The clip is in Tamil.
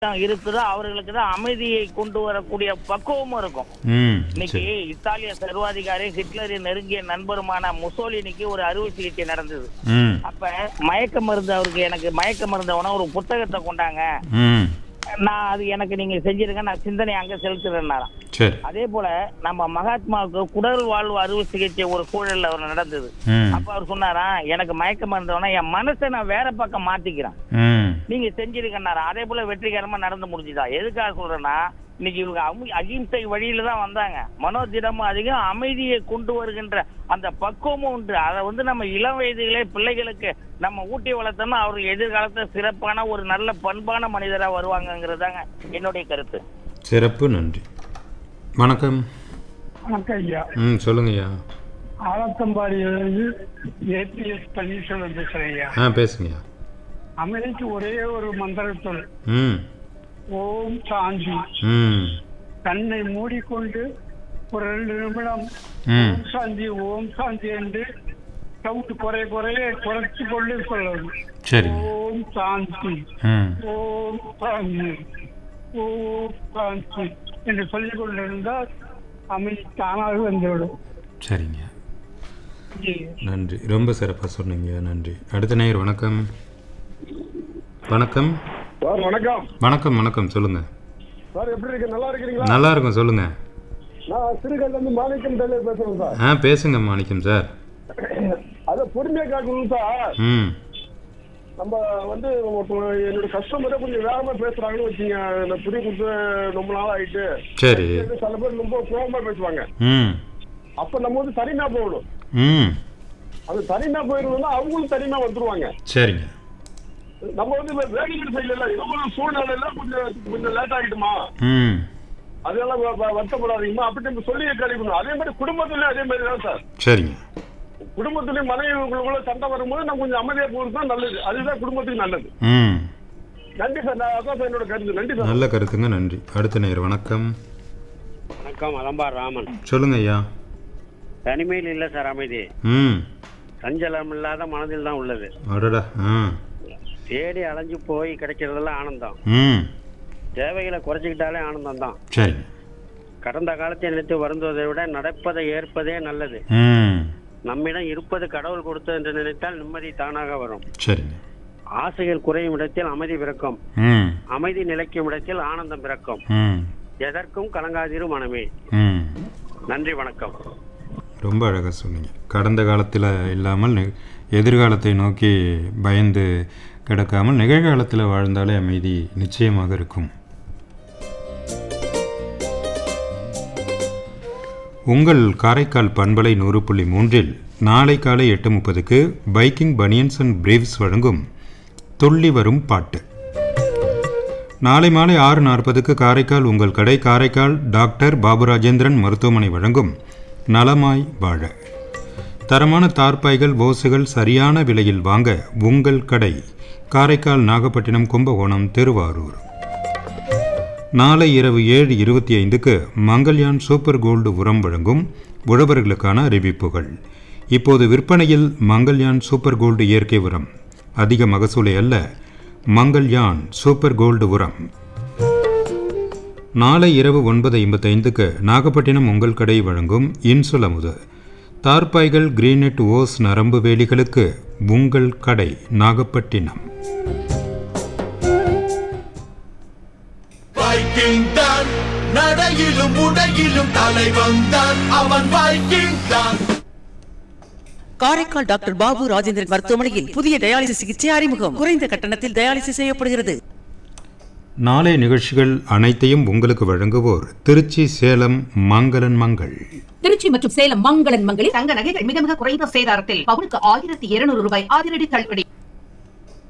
இருக்குதோ அவர்களுக்கு தான் அமைதியை கொண்டு வரக்கூடிய பக்குவமும் இருக்கும் ம் இன்னைக்கு சரி இத்தாலிய சர்வாதிகாரி ஹிட்லரின் நெருங்கிய நண்பருமான முசோலினிக்கு ஒரு அறுவை சிகிச்சை நடந்தது ம் அப்ப மயக்க மருந்து அவருக்கு எனக்கு மயக்க மருந்து உணவு ஒரு புத்தகத்தை கொண்டாங்க ம் நான் அது எனக்கு நீங்க செஞ்சிருங்க நான் சிந்தனை அங்க செலுத்துறேன்னாராம் சரி அதே போல நம்ம மகாத்மாவுக்கு குடல் வாழ்வு அறுவை சிகிச்சை ஒரு சூழல்ல அவர் நடந்தது ம் அப்ப அவர் சொன்னாராம் எனக்கு மயக்க மருந்து வேணா என் மனசை நான் வேற பக்கம் மாத்திக்கிறேன் ம் நீங்க செஞ்சிருக்கனாரா அதே போல வெற்றிகரமா நடந்து முடிஞ்சுதா எதுக்காக சொல்றேன்னா இன்னைக்கு இவங்க அமி- அகிம்சை வழியில தான் வந்தாங்க மனோதிடமும் அதிகம் அமைதியை கொண்டு வருகின்ற அந்த பக்குவமும் உண்டு அதை வந்து நம்ம இளம் வயதிலே பிள்ளைகளுக்கு நம்ம ஊட்டி வளர்த்தோம்னா அவர் எதிர்காலத்துல சிறப்பான ஒரு நல்ல பண்பான மனிதரா வருவாங்கங்கிறதாங்க என்னுடைய கருத்து சிறப்பு நன்றி வணக்கம் வணக்கம் ஐயா ம் சொல்லுங்கய்யா ஆலத்தம்பாடியிலிருந்து ஏபிஎஸ் பன்னீர்செல்வம் பேசுறேன் ஐயா ஆ பேசுங்கய்யா அமைதிக்கு ஒரே ஒரு மந்திரத்தொல் ம் ஓம் சாந்தி ம் கண்ணை மூடிக்கொண்டு ஒரு ரெண்டு நிமிடம் ம் ஓம் சாந்தி ஓம் சாந்தி என்று சவுண்ட் குறைய குறைய குறைச்சு கொண்டு சொல்லணும் சரிங்க ஓம் சாந்தி ம் ஓம் சாந்தி ஓம் சாந்தி என்று சொல்லிக் கொண்டிருந்தால் அமைதி தானாக வந்துவிடும் சரிங்க ஜி. நன்றி ரொம்ப சிறப்பாக சொன்னீங்க நன்றி அடுத்த நேயர் வணக்கம் வணக்கம் சார் வணக்கம் வணக்கம் வணக்கம் சொல்லுங்கள் சார் எப்படி இருக்கு நல்லா இருக்கிறீங்களா நல்லா இருக்கும் சொல்லுங்கள் நான் சிறுகல்ல இருந்து மாணிக்கம் டெய்லர் பேசுறேன் சார் ஆ பேசுங்க மாணிக்கம் சார் அதை பொறுமையா கேட்கணும் சார் ம் நம்ம வந்து ஒருத்தவங்க என்னோட கஸ்டமரே கொஞ்சம் வேகமா பேசுறாங்கன்னு வச்சுங்க நான் புரிய கொடுத்து ரொம்ப நாள் ஆயிட்டு சரி சில பேர் ரொம்ப கோபமா பேசுவாங்க ம் அப்ப நம்ம வந்து தனிமையா போகணும் ம் அது தனிமையா போயிருந்தோம்னா அவங்களும் தனிமையா வந்துருவாங்க சரிங்க நம்ம வந்து வேடிக்கை சைட்ல இல்ல இவங்களும் சூழ்நிலையில கொஞ்சம் கொஞ்சம் லேட் ஆகிட்டுமா ம் அதெல்லாம் வ- வ- வருத்தப்படாதீங்கம்மா அப்படி நம்ம சொல்லி கழிக்கணும் அதே மாதிரி குடும்பத்துலயும் அதே மாதிரி தான் சார் சரிங்க குடும்பத்திலயும் மனைவிகளுக்குள்ள சண்டை வரும்போது நம்ம கொஞ்சம் அமைதியா போறது தான் நல்லது அதுதான் குடும்பத்துக்கு நல்லது ம் நன்றி சார் நான் அதான் சார் என்னோட கருத்து நன்றி சார் நல்ல கருத்துங்க நன்றி அடுத்த நேயர் வணக்கம் வணக்கம் அலம்பார் ராமன் சொல்லுங்க ஐயா தனிமையில் இல்லை சார் அமைதி ம் சஞ்சலம் இல்லாத மனதில் தான் உள்ளது அடடா ஆ தேடி அலைஞ்சு போய் கிடைக்கிறதெல்லாம் ஆனந்தம் ம் தேவைகளை குறைச்சிக்கிட்டாலே ஆனந்தம் தான் சரிங்க கடந்த காலத்தை நினைத்து வருந்துவதை விட நடப்பதை ஏற்பதே நல்லது ம் நம்மிடம் இருப்பது கடவுள் கொடுத்தது என்று நினைத்தால் நிம்மதி தானாக வரும் சரிங்க ஆசைகள் குறையும் இடத்தில் அமைதி பிறக்கும் ம் அமைதி நிலைக்கும் இடத்தில் ஆனந்தம் பிறக்கும் ம் எதற்கும் கலங்காதிரு மனமே ம் நன்றி வணக்கம் ரொம்ப அழகாக சொன்னீங்க கடந்த காலத்தில் இல்லாமல் நி- எதிர்காலத்தை நோக்கி பயந்து கிடக்காமல் நிகழ்காலத்தில் வாழ்ந்தாலே அமைதி நிச்சயமாக இருக்கும் உங்கள் காரைக்கால் பண்பலை நூறு புள்ளி மூன்றில் நாளை காலை எட்டு முப்பதுக்கு பைக்கிங் பனியன்ஸ் அண்ட் பிரீவ்ஸ் வழங்கும் துள்ளி வரும் பாட்டு நாளை மாலை ஆறு நாற்பதுக்கு காரைக்கால் உங்கள் கடை காரைக்கால் டாக்டர் பாபு ராஜேந்திரன் மருத்துவமனை வழங்கும் நலமாய் வாழ தரமான தார்பாய்கள் ஓசுகள் சரியான விலையில் வாங்க உங்கள் கடை காரைக்கால் நாகப்பட்டினம் கும்பகோணம் திருவாரூர் நாளை இரவு ஏழு இருபத்தி ஐந்துக்கு மங்கள்யான் சூப்பர் கோல்டு உரம் வழங்கும் உழவர்களுக்கான அறிவிப்புகள் இப்போது விற்பனையில் மங்கள்யான் சூப்பர் கோல்டு இயற்கை உரம் அதிக மகசூலை அல்ல மங்கள்யான் சூப்பர் கோல்டு உரம் நாளை இரவு ஒன்பது ஐம்பத்தைந்துக்கு நாகப்பட்டினம் உங்கள் கடை வழங்கும் இன்சுல் அமுது தார்பாய்கள் கிரீனெட் ஓஸ் நரம்பு வேலிகளுக்கு உங்கள் கடை நாகப்பட்டினம் வைக்கிங் தான் நடையிலும் உடையிலும் தலைவன் தான் அவன் வைக்கிங் தான் காரைக்கால் டாக்டர் பாபு ராஜேந்திரன் மருத்துவமனையில் புதிய டயாலிசிஸ் சிகிச்சை அறிமுகம் குறைந்த கட்டணத்தில் டயாலிசிஸ் செய்யப்படுகிறது நாளை நிகழ்ச்சிகள் அனைத்தையும் உங்களுக்கு வழங்குவோர் திருச்சி சேலம் மங்களன் மங்கள் திருச்சி மற்றும் சேலம் மங்களன் மங்களில் தங்க நகைகள் மிக மிக குறைந்த சேதாரத்தில் பவுனுக்கு ஆயிரத்தி இருநூறு ரூபாய் அதிரடி தள்ளுபடி